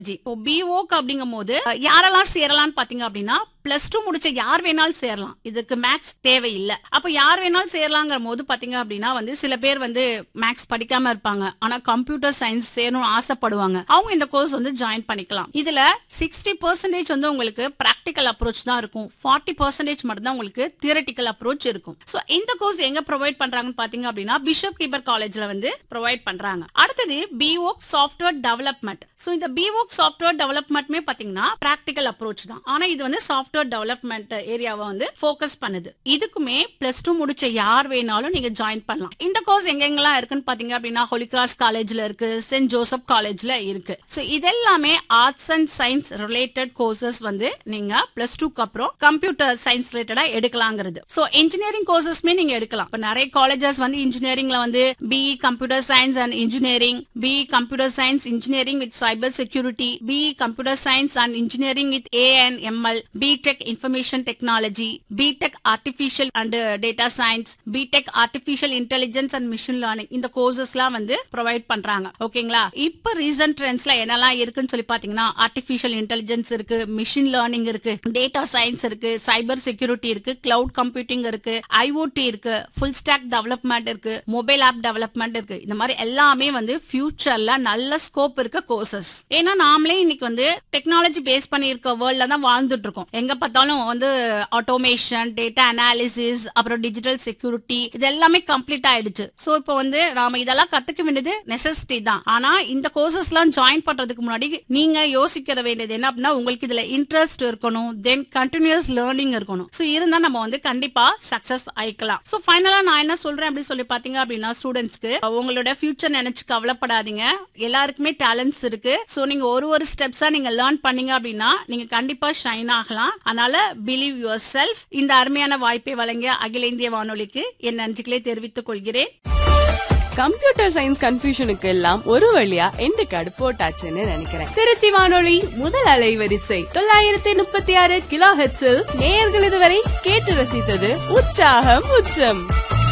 G இப்போ பிஓக்கு அப்படிங்கும் போது அஹ், யாரெல்லாம் சேரலாம்னு பாத்தீங்க அப்படின்னா பிளஸ் டூ முடிச்ச யார் வேணாலும் சேரலாம் இதுக்கு மேக்ஸ் தேவையில்லை அப்ப யார் வேணாலும் சேரலாங்கிற போது பாத்தீங்க அப்படின்னா வந்து சில பேர் வந்து மேக்ஸ் படிக்காம இருப்பாங்க ஆனா கம்ப்யூட்டர் சயின்ஸ் சேரணும்னு ஆசைப்படுவாங்க அவங்க இந்த கோர்ஸ் வந்து ஜாயின் பண்ணிக்கலாம் இதுல சிக்ஸ்டி பர்சன்டேஜ் வந்து உங்களுக்கு பிராக்டிக்கல் அப்ரோச் தான் இருக்கும் ஃபார்ட்டி பர்சன்டேஜ் மட்டும் தான் உங்களுக்கு தியரட்டிக்கல் அப்ரோச் இருக்கும் சோ இந்த கோர்ஸ் எங்க ப்ரொவைட் பண்றாங்கன்னு பாத்தீங்க அப்படின்னா பிஷப் கீபர் காலேஜ்ல வந்து ப்ரொவைட் பண்றாங்க அடுத்தது பிஓக் சாஃப்ட்வேர் டெவலப்மெண்ட் சோ இந்த பிஓக் சாஃப்ட்வேர் டெவலப்மெண்ட்மே பாத்தீங்கன்னா பிராக்டிக்கல் அப்ரோச் தான் ஆனா இது வந்து சாஃப்ட்வேர் டெவலப்மெண்ட் ஏரியாவை வந்து ஃபோக்கஸ் பண்ணுது இதுக்குமே பிளஸ் டூ முடிச்ச யார் வேணாலும் நீங்க ஜாயின் பண்ணலாம் இந்த கோர்ஸ் எங்கெங்கெல்லாம் இருக்குன்னு பாத்தீங்க அப்படின்னா ஹோலிகிராஸ் காலேஜ்ல இருக்கு சென்ட் ஜோசப் காலேஜ்ல இருக்கு சோ இதெல்லாமே arts and science related courses வந்து நீங்க பிளஸ் டூக்கு அப்புறம் கம்ப்யூட்டர் சயின்ஸ் ரிலேட்டடா எடுக்கலாங்கிறது சோ இன்ஜினியரிங் கோர்சஸ்மே நீங்க எடுக்கலாம் இப்ப நிறைய காலேஜஸ் வந்து இன்ஜினியரிங்ல வந்து BE computer science and engineering BE computer science engineering with cyber security BE computer science and engineering with A and ML BTech information technology BTech artificial and data science BTech artificial intelligence and machine learning இந்த கோர்சஸ்லாம் வந்து provide பண்றாங்க ஓகேங்களா இப்ப recent ட்ரெண்ட்ஸ்ல என்னெல்லாம் இருக்குன்னு சொல்லி பாத்தீங்கன்னா ஆர்டிபிஷியல் இன்டெலிஜென்ஸ் இருக்கு மிஷின் லேர்னிங் இருக்கு டேட்டா சயின்ஸ் இருக்கு சைபர் செக்யூரிட்டி இருக்கு கிளவுட் கம்ப்யூட்டிங் இருக்கு ஐஓடி இருக்கு ஃபுல் ஸ்டாக் டெவலப்மெண்ட் இருக்கு மொபைல் ஆப் டெவலப்மெண்ட் இருக்கு இந்த மாதிரி எல்லாமே வந்து ஃபியூச்சர்ல நல்ல ஸ்கோப் இருக்க கோர்சஸ் ஏன்னா நாமளே இன்னைக்கு வந்து டெக்னாலஜி பேஸ் பண்ணி இருக்க வேர்ல்ட்ல தான் வாழ்ந்துட்டு இருக்கோம் எங்க பார்த்தாலும் வந்து ஆட்டோமேஷன் டேட்டா அனாலிசிஸ் அப்புறம் டிஜிட்டல் செக்யூரிட்டி இது எல்லாமே கம்ப்ளீட் ஆயிடுச்சு சோ இப்போ வந்து நாம இதெல்லாம் கத்துக்க வேண்டியது நெசசிட்டி தான் ஆனா இந்த கோர்சஸ் எல்லாம் ஜாயின் பண்றதுக்கு முன்னாடி நீங்க யோசிக்கிற வேண்டியது என்ன அப்படின்னா உங்களுக்கு இதுல இன்ட்ரெஸ்ட் இருக்கணும் தென் கண்டினியூஸ் லேர்னிங் இருக்கணும் சோ இருந்தா நம்ம வந்து கண்டிப்பா சக்சஸ் ஆயிக்கலாம் சோ ஃபைனலா நான் என்ன சொல்றேன் அப்படின்னு சொல்லி பாத்தீங்க அப்படின்னா ஸ்டூடெண்ட்ஸ்க்கு உங்களோட ஃபியூச்சர் நினைச்சு கவலைப்படாதீங்க எல்லாருக்குமே டேலண்ட்ஸ் இருக்கு சோ நீங்க ஒரு ஒரு ஸ்டெப்ஸா நீங்க லேர்ன் பண்ணீங்க அப்படின்னா நீங்க கண்டிப்பா ஷைன் ஆகலாம் அதனால பிலீவ் யுவர் செல்ஃப் இந்த அருமையான வாய்ப்பை வழங்கிய அகில இந்திய வானொலிக்கு என் நன்றிகளை தெரிவித்துக் கொள்கிறேன் கம்ப்யூட்டர் சயின்ஸ் கன்ஃபியூஷனுக்கு எல்லாம் ஒரு வழியா எண்டு கார்டு போட்டாச்சுன்னு நினைக்கிறேன் திருச்சி வானொலி முதல் அலைவரிசை தொள்ளாயிரத்தி முப்பத்தி ஆறு கிலோ ஹெச்சில் நேயர்கள் இதுவரை கேட்டு ரசித்தது உற்சாகம் உச்சம்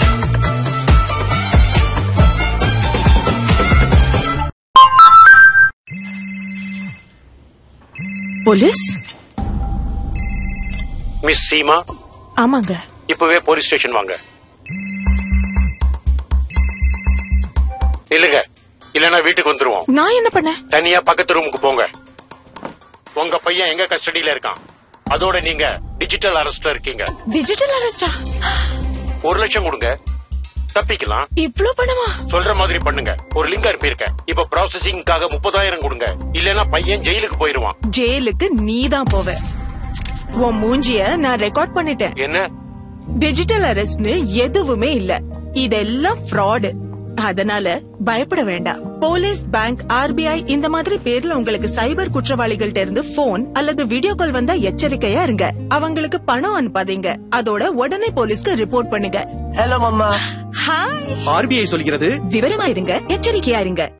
போலீஸ் மிஸ் சீமா ஆமாங்க இப்பவே போலீஸ் ஸ்டேஷன் வாங்க இல்லங்க இல்லனா வீட்டுக்கு வந்துருவோம் நான் என்ன பண்ணேன் தனியா பக்கத்து ரூமுக்கு போங்க உங்க பையன் எங்க கஸ்டடியில இருக்கான் அதோட நீங்க டிஜிட்டல் அரெஸ்ட்ல இருக்கீங்க டிஜிட்டல் அரெஸ்டா ஒரு லட்சம் கொடுங்க தப்பிக்கலாம் இவ்ளோ பணமா சொல்ற மாதிரி பண்ணுங்க ஒரு லிங்க் அனுப்பியிருக்கேன் இப்ப ப்ராசஸிங்காக முப்பதாயிரம் கொடுங்க இல்லனா பையன் ஜெயிலுக்கு போயிருவான் ஜெயிலுக்கு நீ தான் போவ உன் மூஞ்சிய நான் ரெக்கார்ட் பண்ணிட்டேன் என்ன டிஜிட்டல் அரெஸ்ட்னு எதுவுமே இல்ல இதெல்லாம் ஃப்ராடு அதனால பயப்பட வேண்டாம் போலீஸ் பேங்க் ஆர்பிஐ இந்த மாதிரி பேர்ல உங்களுக்கு சைபர் குற்றவாளிகள்ட்ட இருந்து போன் அல்லது வீடியோ கால் வந்தா எச்சரிக்கையா இருங்க அவங்களுக்கு பணம் அனுப்பாதீங்க அதோட உடனே போலீஸ்க்கு ரிப்போர்ட் பண்ணுங்க ஹலோ மம்மா ஹாய் ஆர்பிஐ சொல்கிறது விவரமா இருங்க எச்சரிக்கையா இருங்க